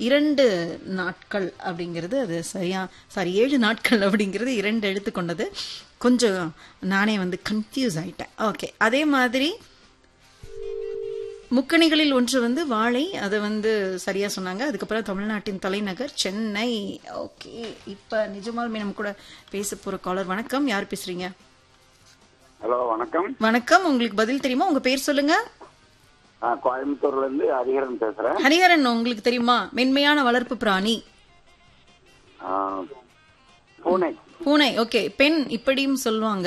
இரண்டு நாட்கள் அப்படிங்கிறது அது சரியா சாரி ஏழு நாட்கள் அப்படிங்கிறது இரண்டு எழுத்து கொண்டது கொஞ்சம் நானே வந்து கன்ஃபியூஸ் ஆயிட்டேன் ஓகே அதே மாதிரி முக்கணிகளில் ஒன்று வந்து வாழை அதை வந்து சரியா சொன்னாங்க அதுக்கப்புறம் தமிழ்நாட்டின் தலைநகர் சென்னை ஓகே இப்ப நிஜமாலுமே நம்ம கூட பேச போற காலர் வணக்கம் யார் பேசுறீங்க ஹலோ வணக்கம் வணக்கம் உங்களுக்கு பதில் தெரியுமா உங்க பேர் சொல்லுங்க நான் கோயம்புத்தூர்ல இருந்து ஹரிஹரன் பேசுறேன் ஹரிஹரன் உங்களுக்கு தெரியுமா மென்மையான வளர்ப்பு பிராணி ஆ, பூனை பூனை ஓகே பெண் இப்படியும் சொல்லுவாங்க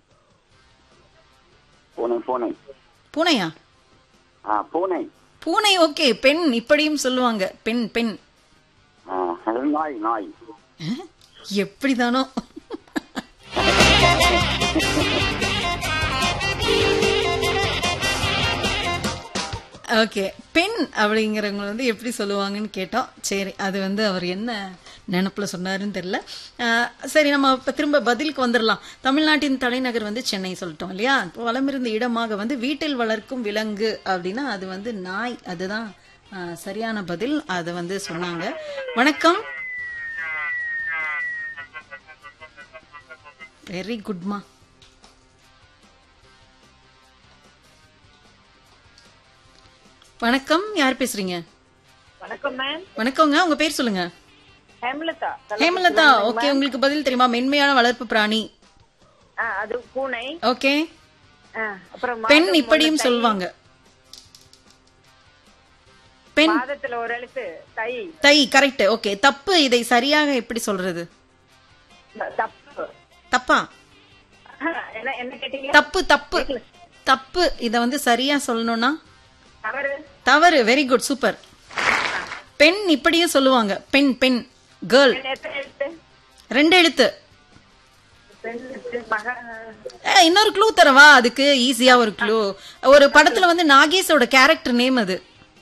பூனை பூனை பூனையா ஆ பூனை பூனை ஓகே பெண் இப்படியும் சொல்லுவாங்க பெண் பெண் ஆ, அது நாய் நாய் அஹ், எப்படிதானோ ஓகே பெண் அப்படிங்கிறவங்க வந்து எப்படி சொல்லுவாங்கன்னு கேட்டோம் சரி அது வந்து அவர் என்ன நினப்புல சொன்னாருன்னு தெரியல அஹ், சரி நம்ம இப்ப திரும்ப பதிலுக்கு வந்துடலாம் தமிழ்நாட்டின் தலைநகர் வந்து சென்னை சொல்லிட்டோம் இல்லையா இப்போ வளமிருந்த இடமாக வந்து வீட்டில் வளர்க்கும் விலங்கு அப்படின்னா அது வந்து நாய் அதுதான் அஹ், சரியான பதில் அதை வந்து சொன்னாங்க வணக்கம் வெரி குட்மா வணக்கம் யார் பேசுறீங்க வணக்கம் மேம் வணக்கங்க உங்க பேர் சொல்லுங்க ஹேமலதா ஹேமலதா ஓகே உங்களுக்கு பதில் தெரியுமா மென்மையான வளர்ப்பு பிராணி ஆ, அது பூனை ஓகே ஆ, அப்புறம் பெண் மாதம் இப்படியும் ஒரு தை. சொல்லுவாங்க பெண் மாதத்துல ஒரு எழுத்து தை தை கரெக்ட் ஓகே தப்பு இதை சரியாக எப்படி சொல்றது தப்பு தப்பா ஆ, என்ன என்ன கேட்டீங்க தப்பு தப்பு தப்பு இத வந்து சரியா சொல்லணும்னா தவறு தவறு வெரி குட் சூப்பர் பெண் இப்படியும் சொல்லுவாங்க பெண் பெண் கேர்ள் பெண் எத்தனை எழுத்து ரெண்டு எழுத்து பெண் எழுத்து மக ஏ, இன்னொரு க்ளூ தரவா அதுக்கு ஈஸியா ஒரு க்ளூ ஒரு படத்துல வந்து நாகேஷோட கேரக்டர் நேம் அது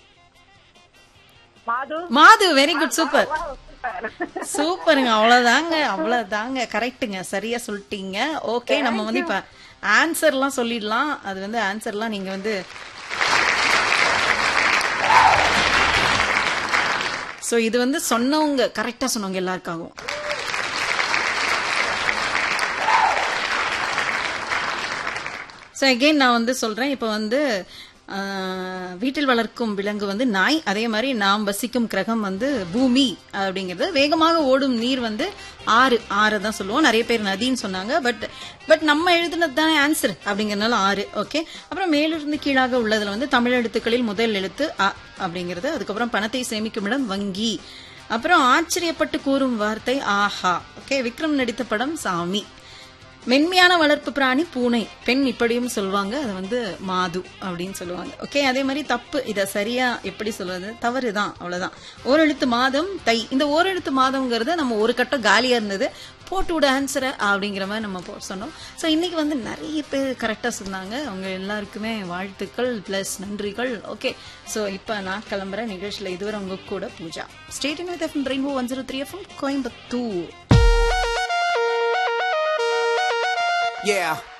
Madhu Madhu very good super Wow, super. சூப்பருங்க அவ்வளவுதாங்க அவ்வளவுதாங்க கரெக்ட்டுங்க சரியா சொல்லிட்டீங்க ஓகே நம்ம வந்து இப்ப ஆன்சர்லாம் சொல்லிடலாம் அது வந்து ஆன்சர்லாம் நீங்க வந்து சோ இது வந்து சொன்னவங்க கரெக்டா சொன்னவங்க எல்லாருக்காகவும் ஸோ அகெயின் நான் வந்து சொல்றேன் இப்போ வந்து ஆஹ், வீட்டில் வளர்க்கும் விலங்கு வந்து நாய் அதே மாதிரி நாம் வசிக்கும் கிரகம் வந்து பூமி அப்படிங்கிறது வேகமாக ஓடும் நீர் வந்து ஆறு ஆறு தான் சொல்லுவோம் நிறைய பேர் நதின்னு சொன்னாங்க பட் பட் நம்ம எழுதுனது தானே ஆன்சர் அப்படிங்கறதுனால ஆறு ஓகே அப்புறம் மேலிருந்து கீழாக உள்ளதுல வந்து தமிழ் எழுத்துக்களில் முதல் எழுத்து அ அப்படிங்கிறது அதுக்கப்புறம் பணத்தை சேமிக்கும் இடம் வங்கி அப்புறம் ஆச்சரியப்பட்டு கூறும் வார்த்தை ஆஹா ஓகே விக்ரம் நடித்த படம் சாமி மென்மையான வளர்ப்பு பிராணி பூனை பெண் இப்படியும் சொல்லுவாங்க அது வந்து மாது அப்படின்னு சொல்லுவாங்க ஓகே அதே மாதிரி தப்பு இத சரியா எப்படி சொல்றது தவறு தான் அவ்வளவுதான் ஓரெழுத்து மாதம் தை இந்த ஓரெழுத்து மாதம்ங்கிறது நம்ம ஒரு கட்டம் காலியா இருந்தது போட்டு விட ஆன்சரை அப்படிங்கிற மாதிரி நம்ம போ- சொன்னோம் ஸோ இன்னைக்கு வந்து நிறைய பேர் கரெக்டாக சொன்னாங்க அவங்க எல்லாருக்குமே வாழ்த்துக்கள் ப்ளஸ் நன்றிகள் ஓகே ஸோ இப்போ நான் கிளம்புற நிகழ்ச்சியில் இதுவரை உங்க கூட Pooja stayed with FM rainbow one zero three FM Coimbatore Yeah.